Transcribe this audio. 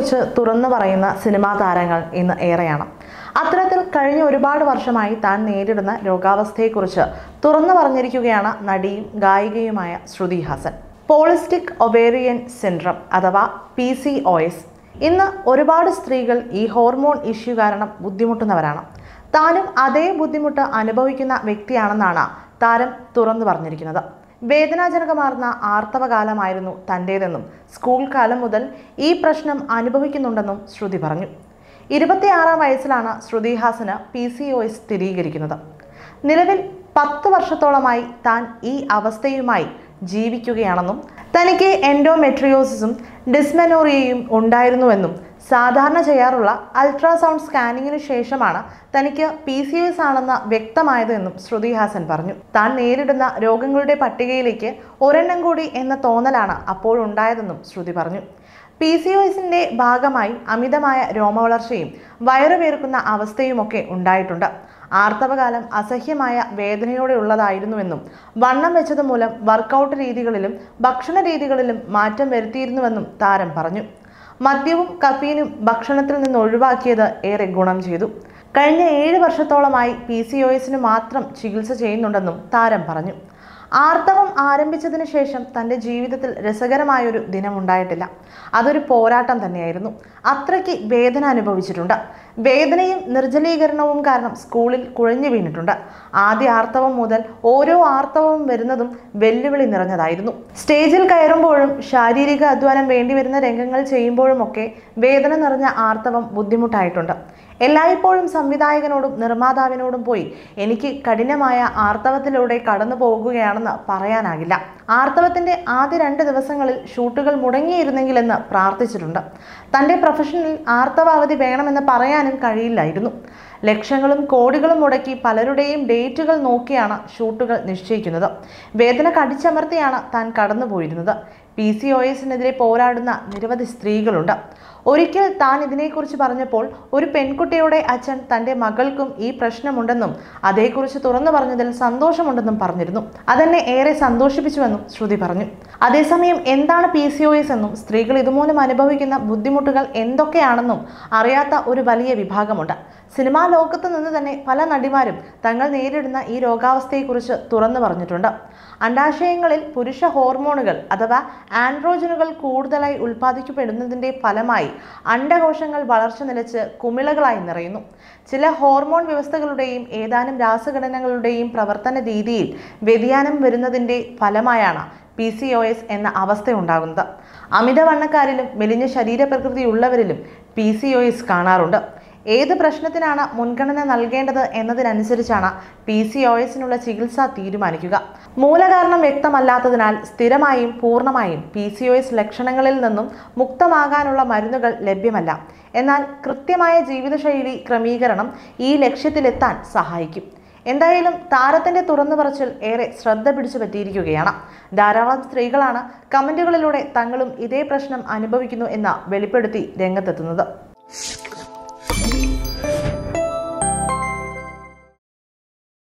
അവസ്ഥയെക്കുറിച്ച് തുറന്നു പറയുന്ന സിനിമാ താരങ്ങൾ ഇന്ന് ഏറെയാണ് അത്തരത്തിൽ കഴിഞ്ഞ ഒരുപാട് വർഷമായി താൻ നേരിടുന്ന രോഗാവസ്ഥയെക്കുറിച്ച് തുറന്നു പറഞ്ഞിരിക്കുകയാണ് നടിയും ഗായികയുമായ Shruti Haasan polycystic ovarian syndrome അഥവാ പി സി ഒ എസ് ഇന്ന് ഒരുപാട് സ്ത്രീകൾ ഈ ഹോർമോൺ ഇഷ്യൂ കാരണം ബുദ്ധിമുട്ടുന്നവരാണ് താനും അതേ ബുദ്ധിമുട്ട് അനുഭവിക്കുന്ന വ്യക്തിയാണെന്നാണ് താരം തുറന്നു പറഞ്ഞിരിക്കുന്നത് വേദനാജനകമാർന്ന ആർത്തവകാലമായിരുന്നു തൻ്റേതെന്നും സ്കൂൾ കാലം മുതൽ ഈ പ്രശ്നം അനുഭവിക്കുന്നുണ്ടെന്നും ശ്രുതി പറഞ്ഞു ഇരുപത്തിയാറാം വയസ്സിലാണ് ശ്രുതി ഹാസന് പി സി ഒ എസ് സ്ഥിരീകരിക്കുന്നത് നിലവിൽ പത്ത് വർഷത്തോളമായി താൻ ഈ അവസ്ഥയുമായി ജീവിക്കുകയാണെന്നും തനിക്ക് എൻഡോമെട്രിയോസിസും ഡിസ്മെനോറിയയും ഉണ്ടായിരുന്നുവെന്നും സാധാരണ ചെയ്യാറുള്ള അൾട്രാസൗണ്ട് സ്കാനിങ്ങിന് ശേഷമാണ് തനിക്ക് പി സി എസ് ആണെന്ന് വ്യക്തമായത് എന്നും ശ്രുതി ഹാസൻ പറഞ്ഞു താൻ നേരിടുന്ന രോഗങ്ങളുടെ പട്ടികയിലേക്ക് ഒരെണ്ണം കൂടി എന്ന തോന്നലാണ് അപ്പോഴുണ്ടായതെന്നും ശ്രുതി പറഞ്ഞു പി സി ഒ എസിന്റെ ഭാഗമായി അമിതമായ രോമവളർച്ചയും വയറുവേർക്കുന്ന അവസ്ഥയുമൊക്കെ ഉണ്ടായിട്ടുണ്ട് ആർത്തവകാലം അസഹ്യമായ വേദനയോടെ ഉള്ളതായിരുന്നുവെന്നും വണ്ണം വെച്ചത് മൂലം വർക്കൗട്ട് രീതികളിലും ഭക്ഷണ രീതികളിലും മാറ്റം വരുത്തിയിരുന്നുവെന്നും താരം പറഞ്ഞു മദ്യവും കഫീനും ഭക്ഷണത്തിൽ നിന്ന് ഒഴിവാക്കിയത് ഏറെ ഗുണം ചെയ്തു കഴിഞ്ഞ ഏഴ് വർഷത്തോളമായി പി സി ഒ എസിന് മാത്രം ചികിത്സ ചെയ്യുന്നുണ്ടെന്നും താരം പറഞ്ഞു ആർത്തവം ആരംഭിച്ചതിന് ശേഷം തൻ്റെ ജീവിതത്തിൽ രസകരമായൊരു ദിനമുണ്ടായിട്ടില്ല അതൊരു പോരാട്ടം തന്നെയായിരുന്നു അത്രയ്ക്ക് വേദന അനുഭവിച്ചിട്ടുണ്ട് വേദനയും നിർജ്ജലീകരണവും കാരണം സ്കൂളിൽ കുഴഞ്ഞു വീണിട്ടുണ്ട് ആദ്യ ആർത്തവം മുതൽ ഓരോ ആർത്തവവും വരുന്നതും വെല്ലുവിളി നിറഞ്ഞതായിരുന്നു സ്റ്റേജിൽ കയറുമ്പോഴും ശാരീരിക അധ്വാനം വേണ്ടിവരുന്ന രംഗങ്ങൾ ചെയ്യുമ്പോഴുമൊക്കെ വേദന നിറഞ്ഞ ആർത്തവം ബുദ്ധിമുട്ടായിട്ടുണ്ട് എല്ലായ്പ്പോഴും സംവിധായകനോടും നിർമ്മാതാവിനോടും പോയി എനിക്ക് കഠിനമായ ആർത്തവത്തിലൂടെ കടന്നു പോകുകയാണെന്ന് പറയാനാകില്ല ആർത്തവത്തിന്റെ ആദ്യ രണ്ട് ദിവസങ്ങളിൽ ഷൂട്ടുകൾ മുടങ്ങിയിരുന്നെങ്കിലെന്ന് പ്രാർത്ഥിച്ചിട്ടുണ്ട് തൻ്റെ പ്രൊഫഷനിൽ ആർത്തവ അവധി വേണമെന്ന് പറയാനും കഴിയില്ലായിരുന്നു ലക്ഷങ്ങളും കോടികളും മുടക്കി പലരുടെയും ഡേറ്റുകൾ നോക്കിയാണ് ഷൂട്ടുകൾ നിശ്ചയിക്കുന്നത് വേദന കടിച്ചമർത്തിയാണ് താൻ കടന്നുപോയിരുന്നത് പി സി ഒ എസിനെതിരെ പോരാടുന്ന നിരവധി സ്ത്രീകളുണ്ട് ഒരിക്കൽ താൻ ഇതിനെക്കുറിച്ച് പറഞ്ഞപ്പോൾ ഒരു പെൺകുട്ടിയുടെ അച്ഛൻ തൻ്റെ മകൾക്കും ഈ പ്രശ്നമുണ്ടെന്നും അതേക്കുറിച്ച് തുറന്നു പറഞ്ഞതിൽ സന്തോഷമുണ്ടെന്നും പറഞ്ഞിരുന്നു അതെന്നെ ഏറെ സന്തോഷിപ്പിച്ചുവെന്നും ശ്രുതി പറഞ്ഞു അതേസമയം എന്താണ് പി സി ഒ എസ് എന്നും സ്ത്രീകൾ ഇതുമൂലം അനുഭവിക്കുന്ന ബുദ്ധിമുട്ടുകൾ എന്തൊക്കെയാണെന്നും അറിയാത്ത ഒരു വലിയ വിഭാഗമുണ്ട് സിനിമാ ലോകത്ത് നിന്ന് തന്നെ പല നടിമാരും തങ്ങൾ നേരിടുന്ന ഈ രോഗാവസ്ഥയെക്കുറിച്ച് തുറന്നു പറഞ്ഞിട്ടുണ്ട് അണ്ടാശയങ്ങളിൽ പുരുഷ ഹോർമോണുകൾ അഥവാ ആൻഡ്രോജനുകൾ കൂടുതലായി ഉൽപ്പാദിക്കപ്പെടുന്നതിൻ്റെ ഫലമായി അണ്ടകോശങ്ങൾ വളർച്ച നിലച്ച് കുമിളകളായി നിറയുന്നു ചില ഹോർമോൺ വ്യവസ്ഥകളുടെയും ഏതാനും രാസഘടനകളുടെയും പ്രവർത്തന രീതിയിൽ വ്യതിയാനം വരുന്നതിൻ്റെ ഫലമായാണ് പി സി ഒ എസ് എന്ന അവസ്ഥ ഉണ്ടാകുന്നത് അമിതവണ്ണക്കാരിലും മെലിഞ്ഞ ശരീരപ്രകൃതിയുള്ളവരിലും പി സി ഒ എസ് കാണാറുണ്ട് ഏത് പ്രശ്നത്തിനാണ് മുൻഗണന നൽകേണ്ടത് എന്നതിനനുസരിച്ചാണ് പി സി ഒ എസിനുള്ള ചികിത്സ തീരുമാനിക്കുക മൂലകാരണം വ്യക്തമല്ലാത്തതിനാൽ സ്ഥിരമായും പൂർണ്ണമായും പി സി ഒ എസ് ലക്ഷണങ്ങളിൽ നിന്നും മുക്തമാകാനുള്ള മരുന്നുകൾ ലഭ്യമല്ല എന്നാൽ കൃത്യമായ ജീവിതശൈലി ക്രമീകരണം ഈ ലക്ഷ്യത്തിലെത്താൻ സഹായിക്കും എന്തായാലും താരത്തിന്റെ തുറന്നു പറച്ചിൽ ഏറെ ശ്രദ്ധ പിടിച്ചു പറ്റിയിരിക്കുകയാണ് ധാരാളം സ്ത്രീകളാണ് കമന്റുകളിലൂടെ തങ്ങളും ഇതേ പ്രശ്നം അനുഭവിക്കുന്നു എന്ന് വെളിപ്പെടുത്തി രംഗത്തെത്തുന്നത്